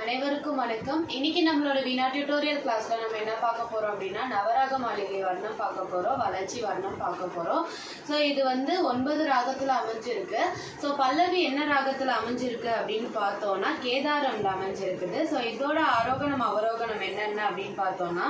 அனைவருக்கும் வணக்கம் இன்னைக்கு நம்மளோட வீணா டியூட்டோரியல் கிளாஸ்ல நம்ம என்ன பார்க்க போறோம் அப்படின்னா நவராக மாளிகை வர்ணம் பார்க்க போறோம் வளர்ச்சி வர்ணம் பார்க்க போறோம் ஸோ இது வந்து ஒன்பது ராகத்துல அமைஞ்சிருக்கு ஸோ பல்லவி என்ன ராகத்துல அமைஞ்சிருக்கு அப்படின்னு பார்த்தோம்னா கேதாரம்ல அமைஞ்சிருக்குது ஸோ இதோட ஆரோகணம் அவரோகணம் என்னென்ன அப்படின்னு பார்த்தோம்னா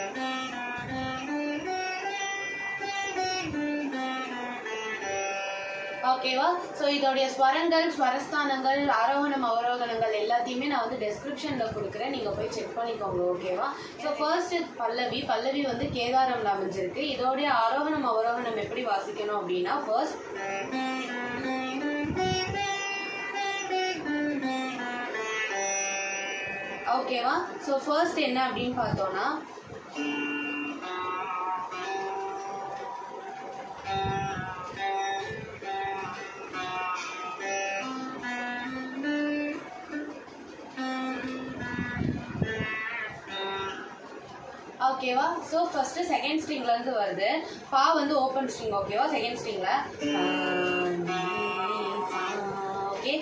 ஓகேவா ஸோ இதோடைய ஸ்வரங்கள் ஸ்வரஸ்தானங்கள் ஆரோகணம் அவரோகணங்கள் எல்லாத்தையுமே நான் வந்து டெஸ்கிரிப்ஷனில் கொடுக்குறேன் நீங்கள் போய் செக் பண்ணிக்கோங்க ஓகேவா ஸோ ஃபர்ஸ்ட் பல்லவி பல்லவி வந்து கேதாரம்ல அமைஞ்சிருக்கு இதோடைய ஆரோகணம் அவரோகணம் எப்படி வாசிக்கணும் அப்படின்னா ஃபர்ஸ்ட் ஓகேவா ஸோ ஃபர்ஸ்ட் என்ன அப்படின்னு பார்த்தோன்னா ஓகேவா ஸோ ஃபர்ஸ்ட் செகண்ட் ஸ்ட்ரிங்ல இருந்து வருது பா வந்து ஓப்பன் ஸ்ட்ரிங் ஓகேவா செகண்ட் ஸ்ட்ரிங்ல ஓகே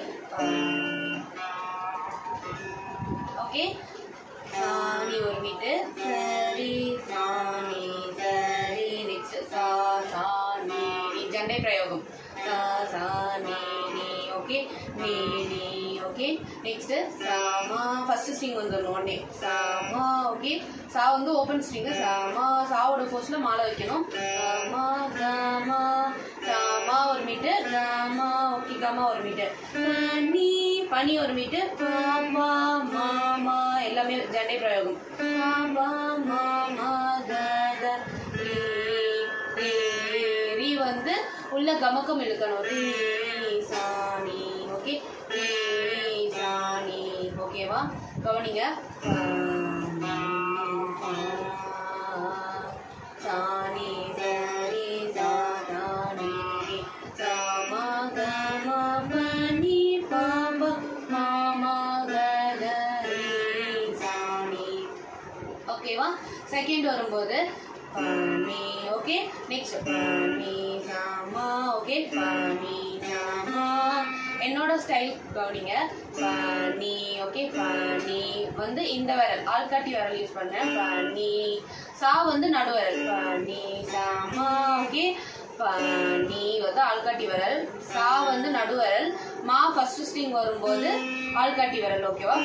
ஓகே சாணி ஒரு மீட்டு சரி சாணி சரி நெக்ஸ்ட் சா சாணி ஜண்டை பிரயோகம் சா சாணி நீ ஓகே நீ நீ ஓகே நெக்ஸ்ட் சாமா ஃபர்ஸ்ட் ஸ்ட்ரிங் வந்துடணும் ஒன்னே சாமா ஓகே சா வந்து ஓப்பன் ஸ்ட்ரிங் சாமா சாவோட ஃபோர்ஸ்ல மாலை வைக்கணும் சாமா காமா சாமா ஒரு மீட்டு காமா ஓகே காமா ஒரு மீட்டு பனி பனி ஒரு மீட்டு பாமா மாமா எல்லாமே ஜண்டை பிரயோகம் பாமா மாமா கத ரீ ரீ ரீ வந்து உள்ள கமக்கம் இழுக்கணும் ரீ சாணி ஓகே ரீ சாணி ஓகேவா கவனிங்க சாணி சரி சாணி சாமா கமா பனி பாபா மாமா கத ரீ சாணி ஓகேவா செகண்ட் வரும்போது பனி ஓகே நெக்ஸ்ட் பனி சாமா ஓகே பனி சாமா என்னோட ஸ்டைல் கவனிங்க பனி ஓகே பனி வந்து இந்த விரல் ஆள்காட்டி விரல் யூஸ் பண்ணேன் பனி சா வந்து நடுவிரல் பனி சாமா ஓகே பனி வந்து ஆள்காட்டி விரல் சா வந்து நடுவிரல் மா ஃபர்ஸ்ட் ஸ்ட்ரிங் வரும்போது ஆள்காட்டி விரல் ஓகேவா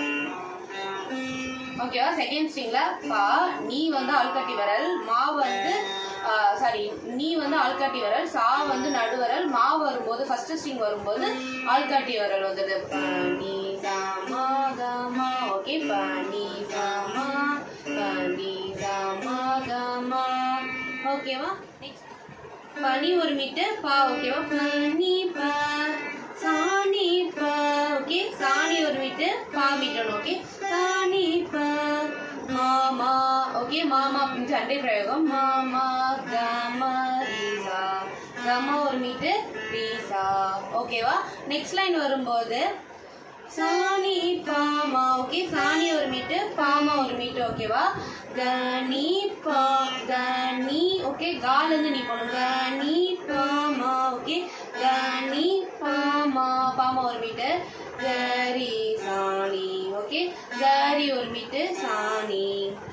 ஓகேவா செகண்ட் ஸ்ட்ரிங்ல பா நீ வந்து ஆள்காட்டி விரல் மா வந்து சாரி நீ வந்து ஆள்காட்டி விரல் சா வந்து நடுவரல் மா வரும்போது ஃபர்ஸ்ட் ஸ்ட்ரிங் வரும்போது ஆள்காட்டி விரல் வந்தது பனி சாமா கமா ஓகே பனி சாமா பனி சாமா கமா ஓகேவா நெக்ஸ்ட் பனி ஒரு மீட்டு பா ஓகேவா பனி பா சாணி பா ஓகே சாணி ஒரு மீட்டு பா மீட்டணும் ஓகே சாணி பா மாமா ஓகே மாமா அப்படின்னு சண்டை பிரயோகம் மாமா கம ரீசா கம ஒரு மீட்டு ரீசா ஓகேவா நெக்ஸ்ட் லைன் வரும்போது சாணி பாமா ஓகே சாணி ஒரு மீட்டு பாமா ஒரு மீட்டு ஓகேவா கனி பா கனி ஓகே கால இருந்து நீ போகணும் கனி பாமா ஓகே கனி பாமா பாமா ஒரு மீட்டு கரி சாணி ஓகே கரி ஒரு மீட்டு சாணி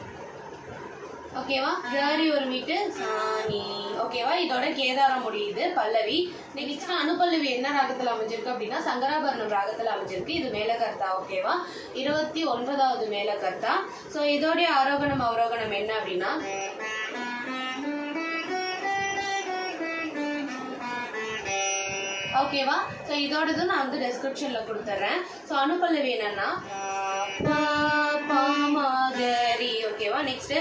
ஓகேவா கரி ஒரு மீட்டு சாணி ஓகேவா இதோட கேதாரம் முடியுது பல்லவி நெக்ஸ்ட் அனுபல்லவி என்ன ராகத்துல அமைஞ்சிருக்கு அப்படின்னா சங்கராபரணம் ராகத்துல அமைஞ்சிருக்கு இது மேலகர்த்தா ஓகேவா இருபத்தி ஒன்பதாவது மேலகர்த்தா ஸோ இதோடைய ஆரோகணம் அவரோகணம் என்ன அப்படின்னா ஓகேவா ஸோ இதோடது நான் வந்து டெஸ்கிரிப்ஷனில் கொடுத்துட்றேன் ஸோ அனுப்பல்லவி என்னன்னா பா, பா, மா, க, ரி ஓகேவா நெக்ஸ்ட்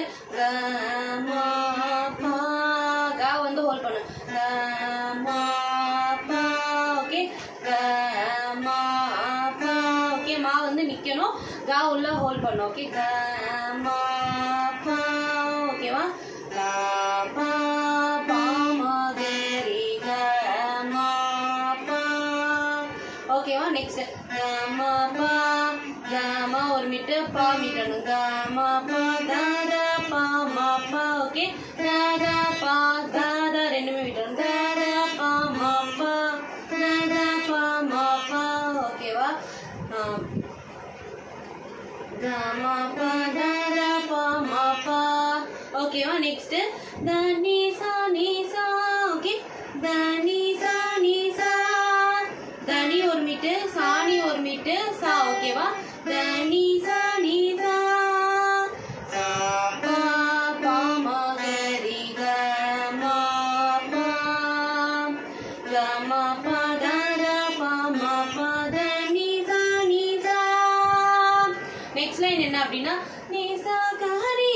கா வந்து ஹோல்ட் பண்ணு க, மா, பா ஓகே க, மா, பா ஓகே மா வந்து நிக்கணும் கா உள்ள ஹோல்ட் பண்ணும் ஓகே க, மா, பா ஓகேவா க, பா, பா, மா, க, ரி, க, மா, பா ஓகேவா நெக்ஸ்ட் கம பா கம ஒரு மீட்டு பா மீட்டணும் கம பா தாத பா மா பா ஓகே தாத பா தாத ரெண்டுமே மீட்டணும் தாத பா மா பா தாத பா மா பா ஓகேவா க ம ப த ர ப ம ப ஓகேவா நெக்ஸ்ட் த நீ சா நீ சா ஓகே த நீ சா நீ சா தனி ஒரு மீட்டு சாணி ஒரு மீட்டு சா ஓகேவா தனி சா நீ சா சா பா பா ம க ரி க ம ப க ம ப த ர ப ம ப த நீ சா நீ சா நெக்ஸ்ட் லைன் என்ன அப்படின்னா நீ சா க ரி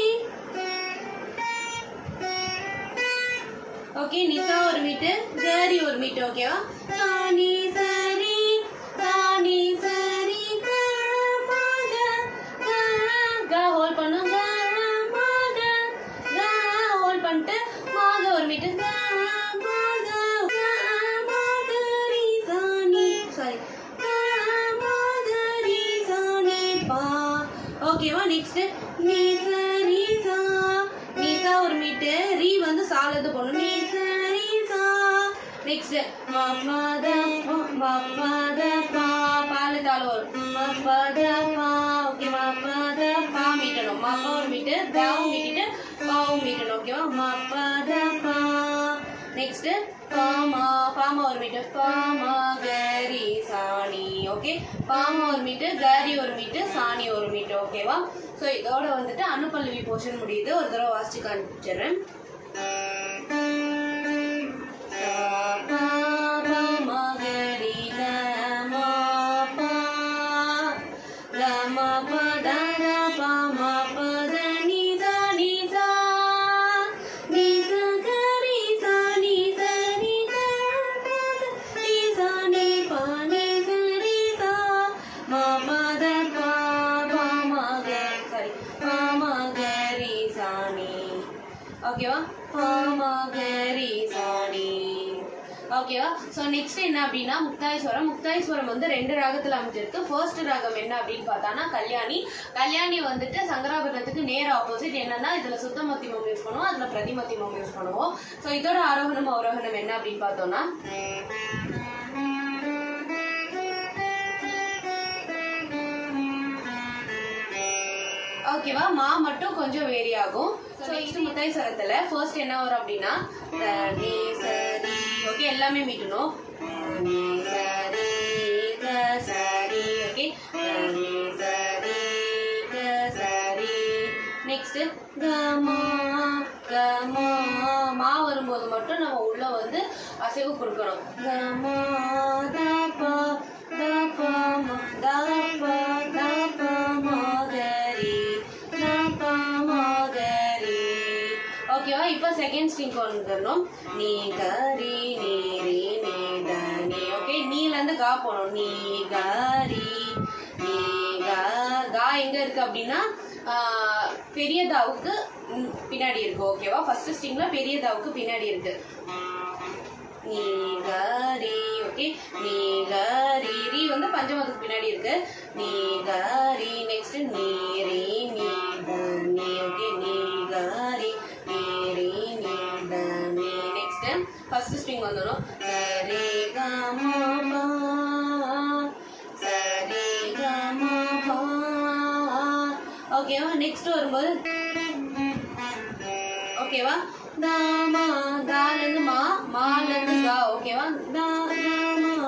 ஓகே நிசா ஒரு மீட்டு கரி ஒரு மீட்டு ஓகேவா சாணி சரி சாணி சரி க ம க க க ஹோல்ட் பண்ணு க ம க க ஹோல்ட் பண்ணிட்டு மாக ஒரு மீட்டு க ம க க ம க ரி சாணி சாரி க ம க ரி சாணி பா ஓகேவா நெக்ஸ்ட் நீ சரி சா நீசா ஒரு மீட்டு ரீ வந்து சாலது போடணும் நீ சரி சா நெக்ஸ்ட் மப்பத மப்பத பா பாலு தாள வரும் மப்பத பா ஓகே மப்பத பா மீட்டணும் மப்பா ஒரு மீட்டு தாவும் மீட்டிட்டு பாவும் மீட்டணும் ஓகேவா மப்பத பா நெக்ஸ்ட் பாமா பாமா ஒரு மீட்டு பாமா கரி சாணி ஓகே பாமா ஒரு மீட்டு கரி ஒரு மீட்டு சாணி ஒரு மீட்டு ஓகேவா ஸோ இதோட வந்துட்டு அனுப்பல்லவி போர்ஷன் முடியுது ஒரு தடவை வாசிச்சு காமிச்சிடுறேன் ஓகேவா பாமகரி சாணி ஓகேவா ஸோ நெக்ஸ்ட் என்ன அப்படின்னா முக்தாயஸ்வரம் முக்தாயஸ்வரம் வந்து ரெண்டு ராகத்தில் அமைஞ்சிருக்கு ஃபர்ஸ்ட் ராகம் என்ன அப்படின்னு பார்த்தானா கல்யாணி கல்யாணி வந்துட்டு சங்கராபரணத்துக்கு நேர் ஆப்போசிட் என்னன்னா இதுல சுத்த மத்தியமம் யூஸ் பண்ணுவோம் அதுல பிரதிமத்தியமம் யூஸ் பண்ணுவோம் ஸோ இதோட ஆரோகணம் அவரோகணம் என்ன அப்படின்னு பார்த்தோம்னா ஓகேவா மா மட்டும் கொஞ்சம் வேரி ஆகும் ஸோ நெக்ஸ்ட் முத்தாய் சரத்துல ஃபர்ஸ்ட் என்ன வரும் அப்படின்னா தனி சரி ஓகே எல்லாமே மீட்டணும் தனி சரி க சரி ஓகே தனி சரி க சரி நெக்ஸ்ட் கமா கமா மா வரும்போது மட்டும் நம்ம உள்ள வந்து அசைவு கொடுக்கணும் கமா தபா தபா ம தபா தபா மகரி தபா மகரி ஓகேவா இப்போ செகண்ட் ஸ்ட்ரிங் கொண்டு வந்துடணும் நீ கரி நீ ரீ நீ தனி ஓகே நீல இருந்து கா போகணும் நீ கரி நீ கா கா எங்க இருக்கு அப்படின்னா ஆஹ், பெரிய தாவுக்கு ம், பின்னாடி இருக்கு ஓகேவா ஃபர்ஸ்ட் ஸ்ட்ரிங்ல பெரிய தாவுக்கு பின்னாடி இருக்கு நீ கரி ஓகே நீ கரி ரீ வந்து பஞ்சமத்துக்கு பின்னாடி இருக்கு நீ கரி நெக்ஸ்ட் நீ ரீ நீ தனி ஓகே நீ கரி நீ ரீ நீ தனி நெக்ஸ்ட் ஃபர்ஸ்ட் ஸ்ட்ரிங் வந்துடும் சரி கம பா சரி கம பா ஓகேவா நெக்ஸ்ட் வரும்போது ஓகேவா தாமா தால இருந்து மா மால இருந்து கா ஓகேவா தா தாமா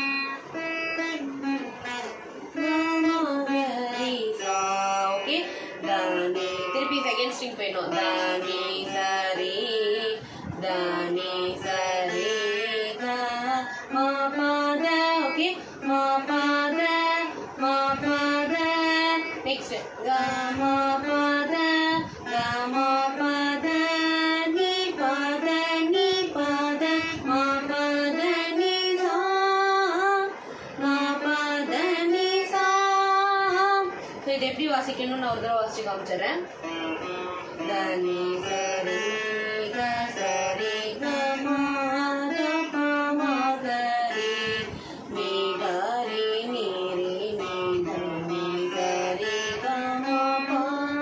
தாமா கரி சா ஓகே தானி திருப்பி செகண்ட் ஸ்ட்ரிங் போயிடும் தானி சரி தானி சரி கா மா பாத ஓகே மா பாத மா பாத நெக்ஸ்ட் கா மா பாத கா மா பாத நீ பாத நீ பாத மா பாத நீ சா மா பாத நீ சா ஸோ இது எப்படி வாசிக்கணும்னு நான் ஒரு தடவை வாசிச்சு காமிச்சிடுறேன் தனி சரி க சரி க மா த ப மா கரி நீ கரி நீ ரி நீ தனி சரி க மா பா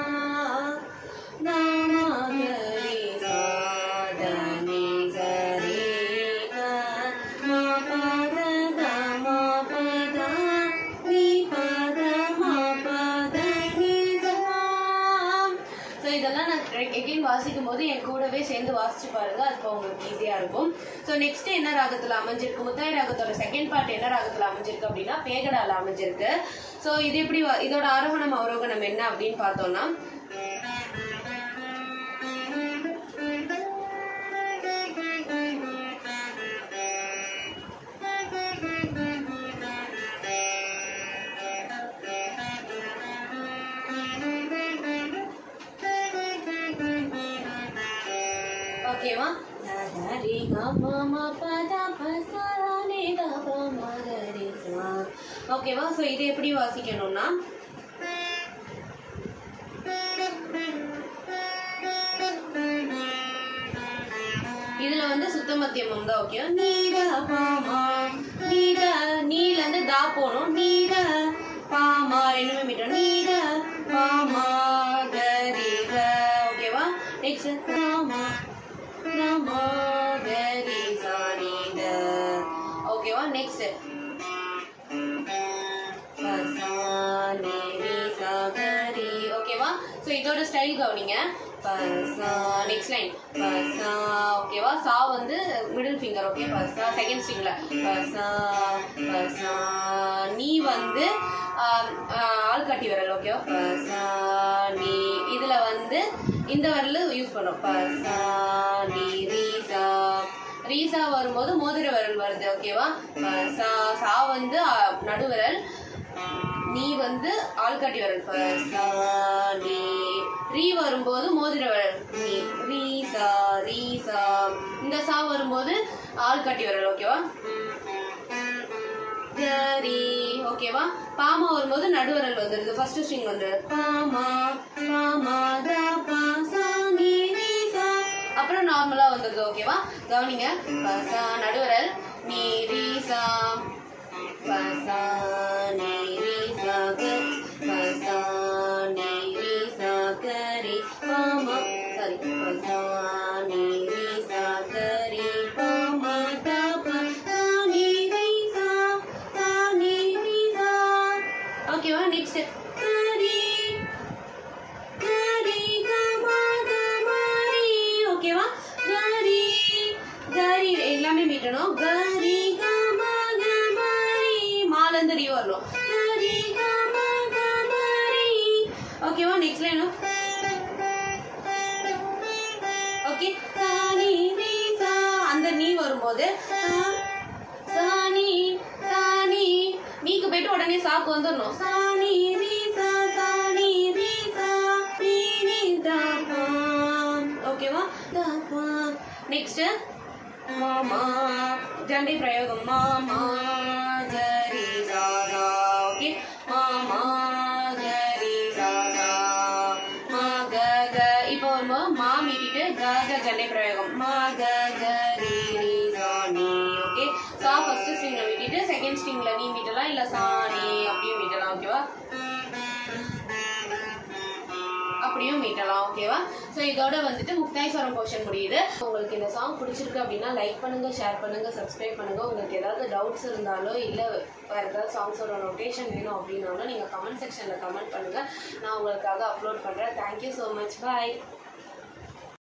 த மா கரி சா தனி சரி க மா ப த க மா ப த நீ ப த மா ப த நீ எகைன் வாசிக்கும் போது என் கூடவே சேர்ந்து வாசிச்சு பாருங்க அப்போ உங்களுக்கு ஈஸியாக இருக்கும் ஸோ நெக்ஸ்ட் என்ன ராகத்தில் அமைஞ்சிருக்கு முத்தாய் ராகத்தோட செகண்ட் பார்ட் என்ன ராகத்தில் அமைஞ்சிருக்கு அப்படின்னா பேகடால அமைஞ்சிருக்கு ஸோ இது எப்படி வ- இதோட ஆரோகணம் அவரோகணம் என்ன அப்படின்னு பார்த்தோம்னா ஓகேவா ஓகேவா ஸோ இது எப்படி வாசிக்கணும்னா இதுல வந்து சுத்த மத்தியமம் தான் ஓகே நீட பாமா நீட நீல இருந்து தா போகணும் நீட பாமா ரெண்டுமே மீட்டர் நீட பாமா கரி க ஓகேவா நெக்ஸ்ட் பாமா பாமா கரி சா நீட ஓகேவா நெக்ஸ்ட் ஓகேவா ஸோ இதோட ஸ்டைல் கவனிங்க பசா நெக்ஸ்ட் லைன் பசா ஓகேவா சா வந்து மிடில் ஃபிங்கர் ஓகே பசா செகண்ட் ஸ்ட்ரிங்ல பசா பசா நீ வந்து ஆம், ஆ, ஆள்காட்டி விரல் ஓகேவா பசா நீ இதுல வந்து இந்த விரல் யூஸ் பண்ணோம் பசா நீ ரீசா ரீசா வரும்போது மோதிர விரல் வருது ஓகேவா சா சா வந்து ஆ, நடுவிரல் நீ வந்து ஆள்காட்டி விரல் ப, சா, நீ ரீ வரும்போது மோதிர விரல் நீ ரீ சா ரீ சா இந்த சா வரும்போது ஆள்காட்டி விரல் ஓகேவா கரி ஓகேவா பாமா வரும்போது நடுவிரல் வந்துடுது ஃபர்ஸ்ட் ஸ்ட்ரிங் வந்து பாமா பாமா தா பா சா நீ ரீ சா அப்புறம் நார்மலா வந்துடுது ஓகேவா கவனிங்க ப, சா நடுவிரல் நீ ரீ சா ப, சா நீ ரீ சா க ப, சா நீ ரீ சா கரி பாமா சாரி ப, சா நீ ரீ சா கரி பாமா தா பா சா நீ ரீ சா சா நீ ரீ சா ஓகேவா நெக்ஸ்ட் கரி கரி கமா கமாரி ஓகேவா கரி கரி எல்லாமே மீட்டணும் கரி கமா கமாரி மால இருந்து ரீ வரணும் கரி கமா கமாரி ஓகேவா நெக்ஸ்ட் லைன் ஓகே சாணி ரீ சா அந்த நீ வரும்போது சா- சாணி சாணி நீக்கு போயிட்டு உடனே சாக்கு வந்துடணும் சாணி ரீ சா சாணி ரீ சா ரீ ரீ தா பா ஓகேவா தா பா நெக்ஸ்ட் மாமா ஜண்டி பிரயோகம் மாமா ஜரி சா சா ஓகே மாமா ஜரி சா சா மா க க இப்போ வரும்போது மா மீட்டிட்டு க க ஜண்டை பிரயோகம் மா க க ரீ ரீ சா நீ ஓகே சா ஃபர்ஸ்ட் ஸ்ட்ரிங்ல மீட்டிட்டு செகண்ட் ஸ்ட்ரிங்ல நீ மீட்டலாம் இல்ல சா நீ அப்படியும் மீட்டலாம் ஓகேவா அப்படியும் மீட்டலாம் ஓகேவா ஸோ இதோட வந்துட்டு முக்தாய்ஸ்வரம் போர்ஷன் முடியுது உங்களுக்கு இந்த சாங் பிடிச்சிருக்கு அப்படின்னா லைக் பண்ணுங்க ஷேர் பண்ணுங்க சப்ஸ்கிரைப் பண்ணுங்க உங்களுக்கு ஏதாவது டவுட்ஸ் இருந்தாலோ இல்லை வேறு ஏதாவது சாங்ஸோட நோட்டேஷன் வேணும் அப்படின்னாலும் நீங்கள் கமெண்ட் செக்ஷனில் கமெண்ட் பண்ணுங்க நான் உங்களுக்காக அப்லோட் பண்ணுறேன் தேங்க்யூ ஸோ மச் பாய்